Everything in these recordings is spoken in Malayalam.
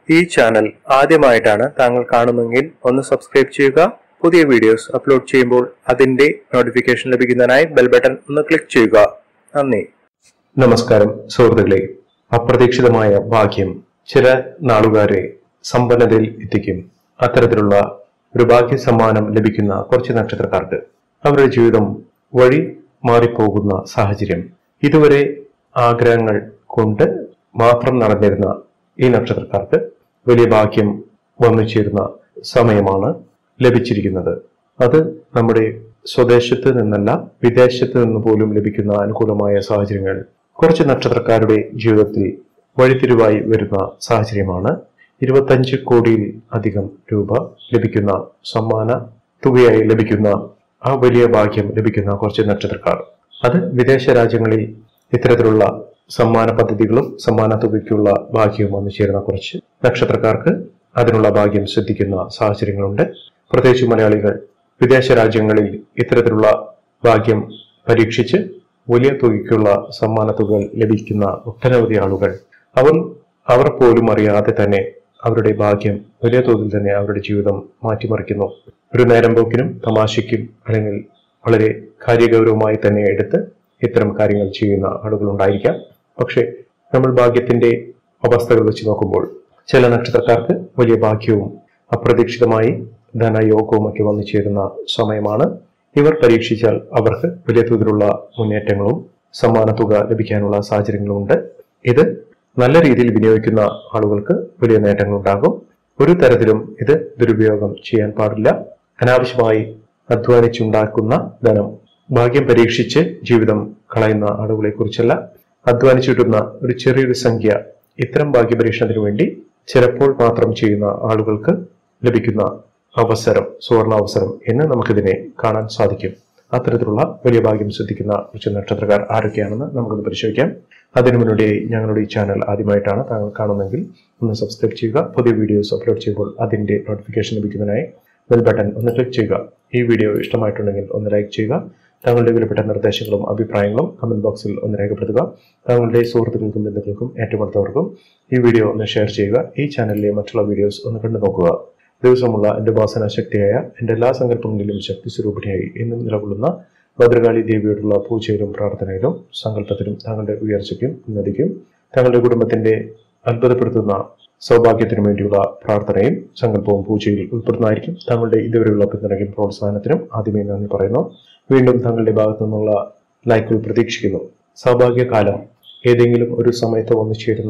ഈ ചാനൽ ആദ്യമായിട്ടാണ് താങ്കൾ കാണുന്നതെങ്കിൽ ഒന്ന് സബ്സ്ക്രൈബ് ചെയ്യുക പുതിയ വീഡിയോസ് അപ്ലോഡ് ചെയ്യുമ്പോൾ അതിന്റെ നോട്ടിഫിക്കേഷൻ ലഭിക്കുന്നതിനായി ബെൽ ബട്ടൺ ഒന്ന് ക്ലിക്ക് ചെയ്യുക നന്ദി നമസ്കാരം സുഹൃത്തുക്കളെ അപ്രതീക്ഷിതമായ ഭാഗ്യം ചില നാളുകാരെ സമ്പന്നതയിൽ എത്തിക്കും അത്തരത്തിലുള്ള ഒരു ഭാഗ്യ സമ്മാനം ലഭിക്കുന്ന കുറച്ച് നക്ഷത്രക്കാർക്ക് അവരുടെ ജീവിതം വഴി മാറിപ്പോകുന്ന സാഹചര്യം ഇതുവരെ ആഗ്രഹങ്ങൾ കൊണ്ട് മാത്രം നടന്നിരുന്ന ഈ നക്ഷത്രക്കാർക്ക് വലിയ ഭാഗ്യം വന്നു ചേരുന്ന സമയമാണ് ലഭിച്ചിരിക്കുന്നത് അത് നമ്മുടെ സ്വദേശത്ത് നിന്നല്ല വിദേശത്ത് നിന്ന് പോലും ലഭിക്കുന്ന അനുകൂലമായ സാഹചര്യങ്ങൾ കുറച്ച് നക്ഷത്രക്കാരുടെ ജീവിതത്തിൽ വഴിത്തിരിവായി വരുന്ന സാഹചര്യമാണ് ഇരുപത്തഞ്ച് കോടിയിൽ അധികം രൂപ ലഭിക്കുന്ന സമ്മാന തുകയായി ലഭിക്കുന്ന ആ വലിയ ഭാഗ്യം ലഭിക്കുന്ന കുറച്ച് നക്ഷത്രക്കാർ അത് വിദേശ രാജ്യങ്ങളിൽ ഇത്തരത്തിലുള്ള സമ്മാന പദ്ധതികളും സമ്മാന തുകയ്ക്കുള്ള ഭാഗ്യവും വന്നു ചേരുന്ന കുറച്ച് നക്ഷത്രക്കാർക്ക് അതിനുള്ള ഭാഗ്യം ശ്രദ്ധിക്കുന്ന സാഹചര്യങ്ങളുണ്ട് പ്രത്യേകിച്ച് മലയാളികൾ വിദേശ രാജ്യങ്ങളിൽ ഇത്തരത്തിലുള്ള ഭാഗ്യം പരീക്ഷിച്ച് വലിയ തുകയ്ക്കുള്ള സമ്മാന തുകകൾ ലഭിക്കുന്ന ഒട്ടനവധി ആളുകൾ അവർ അവർ പോലും അറിയാതെ തന്നെ അവരുടെ ഭാഗ്യം വലിയ തോതിൽ തന്നെ അവരുടെ ജീവിതം മാറ്റിമറിക്കുന്നു ഒരു നേരം പോക്കിനും തമാശയ്ക്കും അല്ലെങ്കിൽ വളരെ കാര്യഗൗരവമായി തന്നെ എടുത്ത് ഇത്തരം കാര്യങ്ങൾ ചെയ്യുന്ന ആളുകൾ ഉണ്ടായിരിക്കാം പക്ഷേ നമ്മൾ ഭാഗ്യത്തിന്റെ അവസ്ഥകൾ വെച്ച് നോക്കുമ്പോൾ ചില നക്ഷത്രക്കാർക്ക് വലിയ ഭാഗ്യവും അപ്രതീക്ഷിതമായി ധനയോഗവും ഒക്കെ വന്നു ചേരുന്ന സമയമാണ് ഇവർ പരീക്ഷിച്ചാൽ അവർക്ക് വലിയ തോതിലുള്ള മുന്നേറ്റങ്ങളും സമ്മാന തുക ലഭിക്കാനുള്ള സാഹചര്യങ്ങളുമുണ്ട് ഇത് നല്ല രീതിയിൽ വിനിയോഗിക്കുന്ന ആളുകൾക്ക് വലിയ നേട്ടങ്ങൾ ഉണ്ടാകും ഒരു തരത്തിലും ഇത് ദുരുപയോഗം ചെയ്യാൻ പാടില്ല അനാവശ്യമായി അധ്വാനിച്ചുണ്ടാക്കുന്ന ധനം ഭാഗ്യം പരീക്ഷിച്ച് ജീവിതം കളയുന്ന ആളുകളെ കുറിച്ചല്ല അധ്വാനിച്ചിട്ടുന്ന ഒരു ചെറിയൊരു സംഖ്യ ഇത്തരം ഭാഗ്യപരീക്ഷണത്തിന് വേണ്ടി ചിലപ്പോൾ മാത്രം ചെയ്യുന്ന ആളുകൾക്ക് ലഭിക്കുന്ന അവസരം സുവർണ അവസരം എന്ന് നമുക്കിതിനെ കാണാൻ സാധിക്കും അത്തരത്തിലുള്ള വലിയ ഭാഗ്യം ശ്രദ്ധിക്കുന്ന കുറച്ച് നക്ഷത്രക്കാർ ആരൊക്കെയാണെന്ന് നമുക്കൊന്ന് പരിശോധിക്കാം അതിനു മുന്നോടിയായി ഞങ്ങളുടെ ഈ ചാനൽ ആദ്യമായിട്ടാണ് താങ്കൾ കാണുന്നതെങ്കിൽ ഒന്ന് സബ്സ്ക്രൈബ് ചെയ്യുക പുതിയ വീഡിയോസ് അപ്ലോഡ് ചെയ്യുമ്പോൾ അതിന്റെ നോട്ടിഫിക്കേഷൻ ലഭിക്കുന്നതിനായി ബെൽ ബട്ടൺ ഒന്ന് ക്ലിക്ക് ചെയ്യുക ഈ വീഡിയോ ഇഷ്ടമായിട്ടുണ്ടെങ്കിൽ ഒന്ന് ലൈക്ക് ചെയ്യുക താങ്കളുടെ വിലപ്പെട്ട നിർദ്ദേശങ്ങളും അഭിപ്രായങ്ങളും കമന്റ് ബോക്സിൽ ഒന്ന് രേഖപ്പെടുത്തുക താങ്കളുടെ സുഹൃത്തുക്കൾക്കും ബന്ധുക്കൾക്കും ഏറ്റവും അടുത്തവർക്കും ഈ വീഡിയോ ഒന്ന് ഷെയർ ചെയ്യുക ഈ ചാനലിലെ മറ്റുള്ള വീഡിയോസ് ഒന്ന് കണ്ടു നോക്കുക ദിവസമുള്ള എന്റെ ഉപാസന ശക്തിയായ എന്റെ എല്ലാ സങ്കല്പങ്ങളിലും ശക്തി സ്വരൂപിണിയായി എന്നും നിലകൊള്ളുന്ന ഭദ്രകാളി ദേവിയോടുള്ള പൂജയിലും പ്രാർത്ഥനയിലും സങ്കല്പത്തിലും താങ്കളുടെ ഉയർച്ചയ്ക്കും ഉന്നതിക്കും താങ്കളുടെ കുടുംബത്തിന്റെ അത്ഭുതപ്പെടുത്തുന്ന സൗഭാഗ്യത്തിനു വേണ്ടിയുള്ള പ്രാർത്ഥനയും സങ്കല്പവും പൂജയിൽ ഉൾപ്പെടുന്നതായിരിക്കും താങ്കളുടെ ഇതുവരെയുള്ള പിന്തുണയ്ക്കും പ്രോത്സാഹനത്തിനും ആദ്യമേ നന്ദി പറയുന്നു വീണ്ടും താങ്കളുടെ ഭാഗത്തു നിന്നുള്ള ലൈക്കുകൾ പ്രതീക്ഷിക്കുന്നു സൗഭാഗ്യകാലം ഏതെങ്കിലും ഒരു സമയത്ത് വന്നു ചേരുന്ന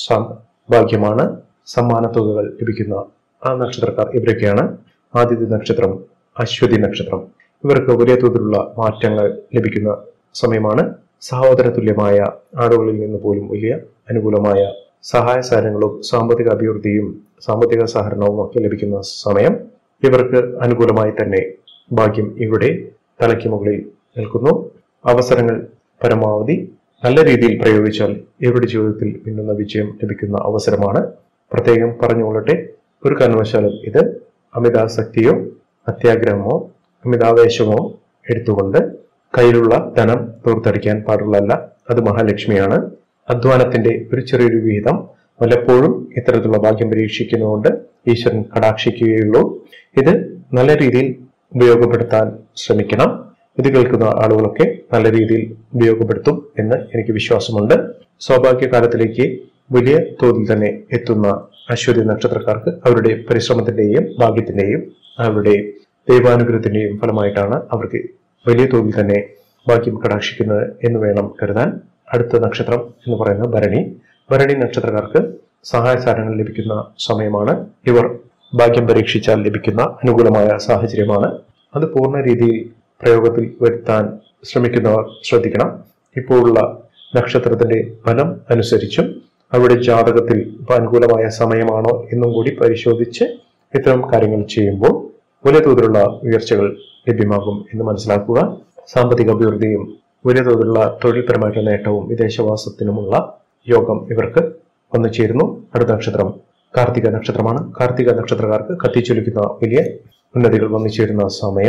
ഭാഗ്യമാണ് സമ്മാന തുകകൾ ലഭിക്കുന്ന ആ നക്ഷത്രക്കാർ ഇവരൊക്കെയാണ് ആദ്യത്തെ നക്ഷത്രം അശ്വതി നക്ഷത്രം ഇവർക്ക് വലിയ തോതിലുള്ള മാറ്റങ്ങൾ ലഭിക്കുന്ന സമയമാണ് സഹോദര തുല്യമായ ആളുകളിൽ നിന്ന് പോലും വലിയ അനുകൂലമായ സഹായ സഹകരണങ്ങളും സാമ്പത്തിക അഭിവൃദ്ധിയും സാമ്പത്തിക സഹകരണവും ഒക്കെ ലഭിക്കുന്ന സമയം ഇവർക്ക് അനുകൂലമായി തന്നെ ഭാഗ്യം ഇവിടെ തലയ്ക്ക് മുകളിൽ നിൽക്കുന്നു അവസരങ്ങൾ പരമാവധി നല്ല രീതിയിൽ പ്രയോഗിച്ചാൽ ഇവരുടെ ജീവിതത്തിൽ മിന്നുന്ന വിജയം ലഭിക്കുന്ന അവസരമാണ് പ്രത്യേകം പറഞ്ഞുകൊള്ളട്ടെ ഒരു കാരണവശാലും ഇത് അമിതാസക്തിയോ അത്യാഗ്രഹമോ അമിതാവേശമോ എടുത്തുകൊണ്ട് കയ്യിലുള്ള ധനം തൂർത്തടിക്കാൻ പാടുള്ളതല്ല അത് മഹാലക്ഷ്മിയാണ് അധ്വാനത്തിന്റെ ഒരു ചെറിയൊരു വിഹിതം വല്ലപ്പോഴും ഇത്തരത്തിലുള്ള ഭാഗ്യം പരീക്ഷിക്കുന്നതുകൊണ്ട് ഈശ്വരൻ കടാക്ഷിക്കുകയുള്ളൂ ഇത് നല്ല രീതിയിൽ ഉപയോഗപ്പെടുത്താൻ ശ്രമിക്കണം ഇത് കേൾക്കുന്ന ആളുകളൊക്കെ നല്ല രീതിയിൽ ഉപയോഗപ്പെടുത്തും എന്ന് എനിക്ക് വിശ്വാസമുണ്ട് സൗഭാഗ്യകാലത്തിലേക്ക് വലിയ തോതിൽ തന്നെ എത്തുന്ന അശ്വതി നക്ഷത്രക്കാർക്ക് അവരുടെ പരിശ്രമത്തിന്റെയും ഭാഗ്യത്തിന്റെയും അവരുടെ ദൈവാനുഗ്രഹത്തിന്റെയും ഫലമായിട്ടാണ് അവർക്ക് വലിയ തോതിൽ തന്നെ ഭാഗ്യം കടാക്ഷിക്കുന്നത് എന്ന് വേണം കരുതാൻ അടുത്ത നക്ഷത്രം എന്ന് പറയുന്നത് ഭരണി ഭരണി നക്ഷത്രക്കാർക്ക് സഹായ സഹകരണങ്ങൾ ലഭിക്കുന്ന സമയമാണ് ഇവർ ഭാഗ്യം പരീക്ഷിച്ചാൽ ലഭിക്കുന്ന അനുകൂലമായ സാഹചര്യമാണ് അത് പൂർണ്ണ രീതിയിൽ പ്രയോഗത്തിൽ വരുത്താൻ ശ്രമിക്കുന്നവർ ശ്രദ്ധിക്കണം ഇപ്പോഴുള്ള നക്ഷത്രത്തിന്റെ ഫലം അനുസരിച്ചും അവരുടെ ജാതകത്തിൽ ഇപ്പൊ അനുകൂലമായ സമയമാണോ എന്നും കൂടി പരിശോധിച്ച് ഇത്തരം കാര്യങ്ങൾ ചെയ്യുമ്പോൾ വലിയ തോതിലുള്ള ഉയർച്ചകൾ ലഭ്യമാകും എന്ന് മനസ്സിലാക്കുക സാമ്പത്തിക അഭിവൃദ്ധിയും വലിയ തോതിലുള്ള തൊഴിൽപരമായിട്ടുള്ള നേട്ടവും വിദേശവാസത്തിനുമുള്ള യോഗം ഇവർക്ക് വന്നു ചേരുന്നു അടുത്ത നക്ഷത്രം കാർത്തിക നക്ഷത്രമാണ് കാർത്തിക നക്ഷത്രക്കാർക്ക് കത്തിച്ചൊലിക്കുന്ന വലിയ ഉന്നതികൾ വന്നു ചേരുന്ന സമയം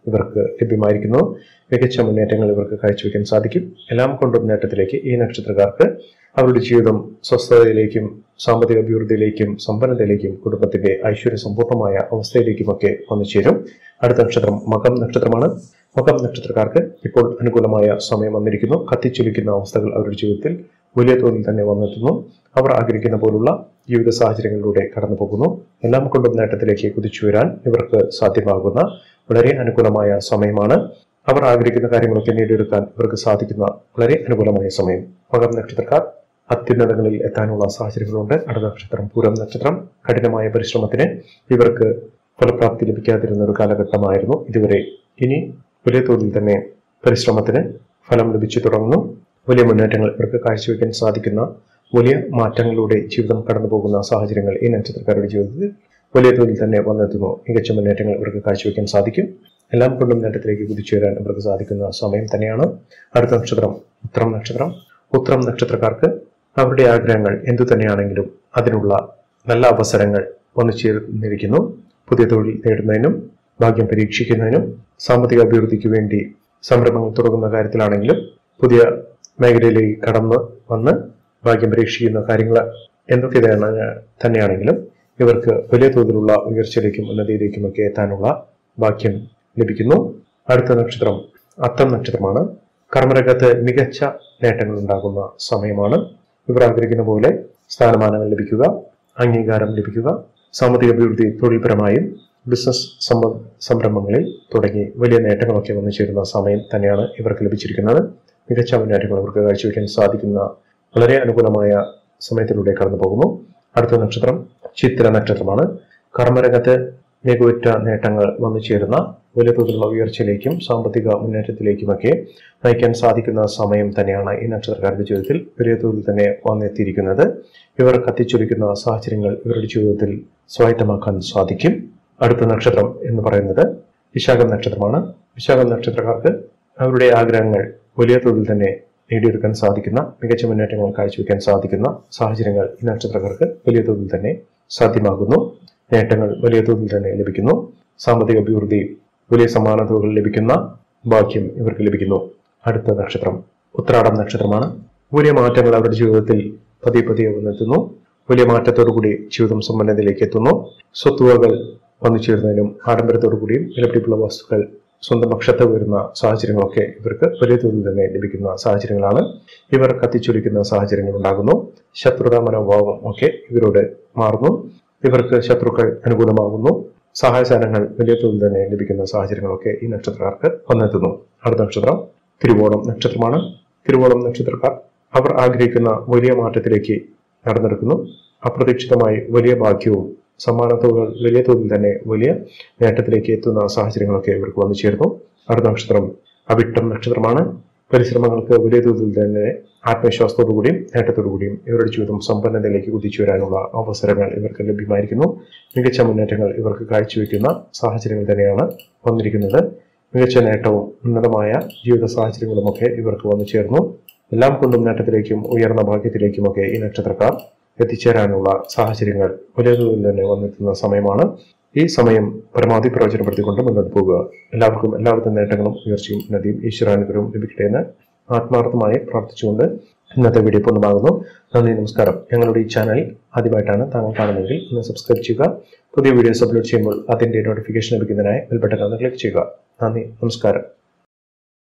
ഇവർക്ക് ലഭ്യമായിരിക്കുന്നു മികച്ച മുന്നേറ്റങ്ങൾ ഇവർക്ക് കാഴ്ചവെക്കാൻ സാധിക്കും എല്ലാം കൊണ്ടും നേട്ടത്തിലേക്ക് ഈ നക്ഷത്രക്കാർക്ക് അവരുടെ ജീവിതം സ്വസ്ഥതയിലേക്കും സാമ്പത്തിക അഭിവൃദ്ധിയിലേക്കും സമ്പന്നതയിലേക്കും കുടുംബത്തിന്റെ ഐശ്വര്യ സമ്പൂർണ്ണമായ അവസ്ഥയിലേക്കുമൊക്കെ വന്നു ചേരും അടുത്ത നക്ഷത്രം മകം നക്ഷത്രമാണ് മകം നക്ഷത്രക്കാർക്ക് ഇപ്പോൾ അനുകൂലമായ സമയം വന്നിരിക്കുന്നു കത്തിച്ചൊലിക്കുന്ന അവസ്ഥകൾ അവരുടെ ജീവിതത്തിൽ വലിയ തോതിൽ തന്നെ വന്നെത്തുന്നു അവർ ആഗ്രഹിക്കുന്ന പോലുള്ള ജീവിത സാഹചര്യങ്ങളിലൂടെ കടന്നു പോകുന്നു എല്ലാം കൊണ്ടും നേട്ടത്തിലേക്ക് കുതിച്ചു വരാൻ ഇവർക്ക് സാധ്യമാകുന്ന വളരെ അനുകൂലമായ സമയമാണ് അവർ ആഗ്രഹിക്കുന്ന കാര്യങ്ങളൊക്കെ നേടിയെടുക്കാൻ ഇവർക്ക് സാധിക്കുന്ന വളരെ അനുകൂലമായ സമയം മകം നക്ഷത്രക്കാർ അത്യുന്നതങ്ങളിൽ എത്താനുള്ള സാഹചര്യങ്ങളുണ്ട് അടുത്ത നക്ഷത്രം പൂരം നക്ഷത്രം കഠിനമായ പരിശ്രമത്തിന് ഇവർക്ക് ഫലപ്രാപ്തി ലഭിക്കാതിരുന്ന ഒരു കാലഘട്ടമായിരുന്നു ഇതുവരെ ഇനി വലിയ തോതിൽ തന്നെ പരിശ്രമത്തിന് ഫലം ലഭിച്ചു തുടങ്ങുന്നു വലിയ മുന്നേറ്റങ്ങൾ ഇവർക്ക് കാഴ്ചവെക്കാൻ സാധിക്കുന്ന വലിയ മാറ്റങ്ങളിലൂടെ ജീവിതം കടന്നു പോകുന്ന സാഹചര്യങ്ങൾ ഈ നക്ഷത്രക്കാരുടെ ജീവിതത്തിൽ വലിയ തോതിൽ തന്നെ വന്നെത്തുന്നു മികച്ച മുന്നേറ്റങ്ങൾ ഇവർക്ക് കാഴ്ചവെക്കാൻ സാധിക്കും എല്ലാം കൊണ്ടും നേട്ടത്തിലേക്ക് കുതിച്ചു വരാൻ ഇവർക്ക് സാധിക്കുന്ന സമയം തന്നെയാണ് അടുത്ത നക്ഷത്രം ഉത്രം നക്ഷത്രം ഉത്രം നക്ഷത്രക്കാർക്ക് അവരുടെ ആഗ്രഹങ്ങൾ എന്തു തന്നെയാണെങ്കിലും അതിനുള്ള നല്ല അവസരങ്ങൾ വന്നു ചേർന്നിരിക്കുന്നു പുതിയ തൊഴിൽ നേടുന്നതിനും ഭാഗ്യം പരീക്ഷിക്കുന്നതിനും സാമ്പത്തിക അഭിവൃദ്ധിക്ക് വേണ്ടി സംരംഭങ്ങൾ തുടങ്ങുന്ന കാര്യത്തിലാണെങ്കിലും പുതിയ മേഖലയിലേക്ക് കടന്ന് വന്ന് ഭാഗ്യം പരീക്ഷിക്കുന്ന കാര്യങ്ങൾ എന്തൊക്കെ തന്നെ- തന്നെയാണെങ്കിലും ഇവർക്ക് വലിയ തോതിലുള്ള ഉയർച്ചയിലേക്കും ഉന്നതിയിലേക്കുമൊക്കെ എത്താനുള്ള ഭാഗ്യം ലഭിക്കുന്നു അടുത്ത നക്ഷത്രം അത്തം നക്ഷത്രമാണ് കർമ്മരംഗത്ത് മികച്ച നേട്ടങ്ങൾ ഉണ്ടാകുന്ന സമയമാണ് ഇവർ ആഗ്രഹിക്കുന്ന പോലെ സ്ഥാനമാനങ്ങൾ ലഭിക്കുക അംഗീകാരം ലഭിക്കുക സാമ്പത്തിക അഭിവൃദ്ധി തൊഴിൽപരമായും ബിസിനസ് സംബ- സംരംഭങ്ങളിൽ തുടങ്ങി വലിയ നേട്ടങ്ങളൊക്കെ വന്നു ചേരുന്ന സമയം തന്നെയാണ് ഇവർക്ക് ലഭിച്ചിരിക്കുന്നത് മികച്ച മുന്നേറ്റങ്ങൾ ഇവർക്ക് കാഴ്ചവെക്കാൻ സാധിക്കുന്ന വളരെ അനുകൂലമായ സമയത്തിലൂടെ കടന്നു പോകുന്നു അടുത്ത നക്ഷത്രം ചിത്ര നക്ഷത്രമാണ് കർമ്മരംഗത്ത് മികവുറ്റ നേട്ടങ്ങൾ വന്നു ചേരുന്ന വലിയ തോതിലുള്ള ഉയർച്ചയിലേക്കും സാമ്പത്തിക മുന്നേറ്റത്തിലേക്കുമൊക്കെ നയിക്കാൻ സാധിക്കുന്ന സമയം തന്നെയാണ് ഈ നക്ഷത്രക്കാരുടെ ജീവിതത്തിൽ വലിയ തോതിൽ തന്നെ വന്നെത്തിയിരിക്കുന്നത് ഇവർ കത്തിച്ചൊലിക്കുന്ന സാഹചര്യങ്ങൾ ഇവരുടെ ജീവിതത്തിൽ സ്വായത്തമാക്കാൻ സാധിക്കും അടുത്ത നക്ഷത്രം എന്ന് പറയുന്നത് വിശാഖം നക്ഷത്രമാണ് വിശാഖം നക്ഷത്രക്കാർക്ക് അവരുടെ ആഗ്രഹങ്ങൾ വലിയ തോതിൽ തന്നെ നേടിയെടുക്കാൻ സാധിക്കുന്ന മികച്ച മുന്നേറ്റങ്ങൾ കാഴ്ചവെക്കാൻ സാധിക്കുന്ന സാഹചര്യങ്ങൾ ഈ നക്ഷത്രക്കാർക്ക് വലിയ തോതിൽ തന്നെ സാധ്യമാകുന്നു നേട്ടങ്ങൾ വലിയ തോതിൽ തന്നെ ലഭിക്കുന്നു സാമ്പത്തിക അഭിവൃദ്ധി വലിയ സമ്മാന തുകകൾ ലഭിക്കുന്ന ഭാഗ്യം ഇവർക്ക് ലഭിക്കുന്നു അടുത്ത നക്ഷത്രം ഉത്രാടം നക്ഷത്രമാണ് വലിയ മാറ്റങ്ങൾ അവരുടെ ജീവിതത്തിൽ പതിയെ പതിയെ വന്നെത്തുന്നു വലിയ മാറ്റത്തോടുകൂടി ജീവിതം സമ്പന്നതയിലേക്ക് എത്തുന്നു സ്വത്തുവകൾ വന്നു ചേരുന്നതിനും ആഡംബരത്തോടുകൂടിയും വിലപിടിപ്പുള്ള വസ്തുക്കൾ സ്വന്തം പക്ഷത്ത് വരുന്ന സാഹചര്യങ്ങളൊക്കെ ഇവർക്ക് വലിയ തോതിൽ തന്നെ ലഭിക്കുന്ന സാഹചര്യങ്ങളാണ് ഇവർ കത്തിച്ചൊലിക്കുന്ന സാഹചര്യങ്ങൾ ഉണ്ടാകുന്നു ശത്രുതാ മനോഭാവം ഒക്കെ ഇവരോട് മാറുന്നു ഇവർക്ക് ശത്രുക്കൾ അനുകൂലമാകുന്നു സഹായസാധനങ്ങൾ വലിയ തോതിൽ തന്നെ ലഭിക്കുന്ന സാഹചര്യങ്ങളൊക്കെ ഈ നക്ഷത്രക്കാർക്ക് വന്നെത്തുന്നു അടുത്ത നക്ഷത്രം തിരുവോണം നക്ഷത്രമാണ് തിരുവോണം നക്ഷത്രക്കാർ അവർ ആഗ്രഹിക്കുന്ന വലിയ മാറ്റത്തിലേക്ക് നടന്നെടുക്കുന്നു അപ്രതീക്ഷിതമായി വലിയ ഭാഗ്യവും സമ്മാന തുകകൾ വലിയ തോതിൽ തന്നെ വലിയ നേട്ടത്തിലേക്ക് എത്തുന്ന സാഹചര്യങ്ങളൊക്കെ ഇവർക്ക് വന്നു ചേർന്നു അടുത്ത നക്ഷത്രം അവിട്ടം നക്ഷത്രമാണ് പരിശ്രമങ്ങൾക്ക് വലിയ തോതിൽ തന്നെ ആത്മവിശ്വാസത്തോടുകൂടിയും നേട്ടത്തോടുകൂടിയും ഇവരുടെ ജീവിതം സമ്പന്നതയിലേക്ക് കുതിച്ചു വരാനുള്ള അവസരങ്ങൾ ഇവർക്ക് ലഭ്യമായിരിക്കുന്നു മികച്ച മുന്നേറ്റങ്ങൾ ഇവർക്ക് കാഴ്ചവെക്കുന്ന സാഹചര്യങ്ങൾ തന്നെയാണ് വന്നിരിക്കുന്നത് മികച്ച നേട്ടവും ഉന്നതമായ ജീവിത സാഹചര്യങ്ങളുമൊക്കെ ഇവർക്ക് വന്നു ചേർന്നു എല്ലാം കൊണ്ടും നേട്ടത്തിലേക്കും ഉയർന്ന ഭാഗ്യത്തിലേക്കുമൊക്കെ ഈ നക്ഷത്രക്കാർ എത്തിച്ചേരാനുള്ള സാഹചര്യങ്ങൾ വലിയ തോതിൽ തന്നെ വന്നെത്തുന്ന സമയമാണ് ഈ സമയം പരമാവധി പ്രയോജനപ്പെടുത്തിക്കൊണ്ട് മുന്നോട്ട് പോകുക എല്ലാവർക്കും എല്ലാവിധ നേട്ടങ്ങളും ഉയർച്ചയും നദിയും ഈശ്വരാനുഗ്രഹവും ലഭിക്കട്ടെ എന്ന് ആത്മാർത്ഥമായി പ്രാർത്ഥിച്ചുകൊണ്ട് ഇന്നത്തെ വീഡിയോ പൂർണ്ണമാകുന്നു നന്ദി നമസ്കാരം ഞങ്ങളുടെ ഈ ചാനൽ ആദ്യമായിട്ടാണ് താങ്കൾ കാണുന്നതെങ്കിൽ ഒന്ന് സബ്സ്ക്രൈബ് ചെയ്യുക പുതിയ വീഡിയോസ് അപ്ലോഡ് ചെയ്യുമ്പോൾ അതിന്റെ നോട്ടിഫിക്കേഷൻ ലഭിക്കുന്നതിനായി ബെൽ ബട്ടൺ ഒന്ന് ക്ലിക്ക് ചെയ്യുക നന്ദി നമസ്കാരം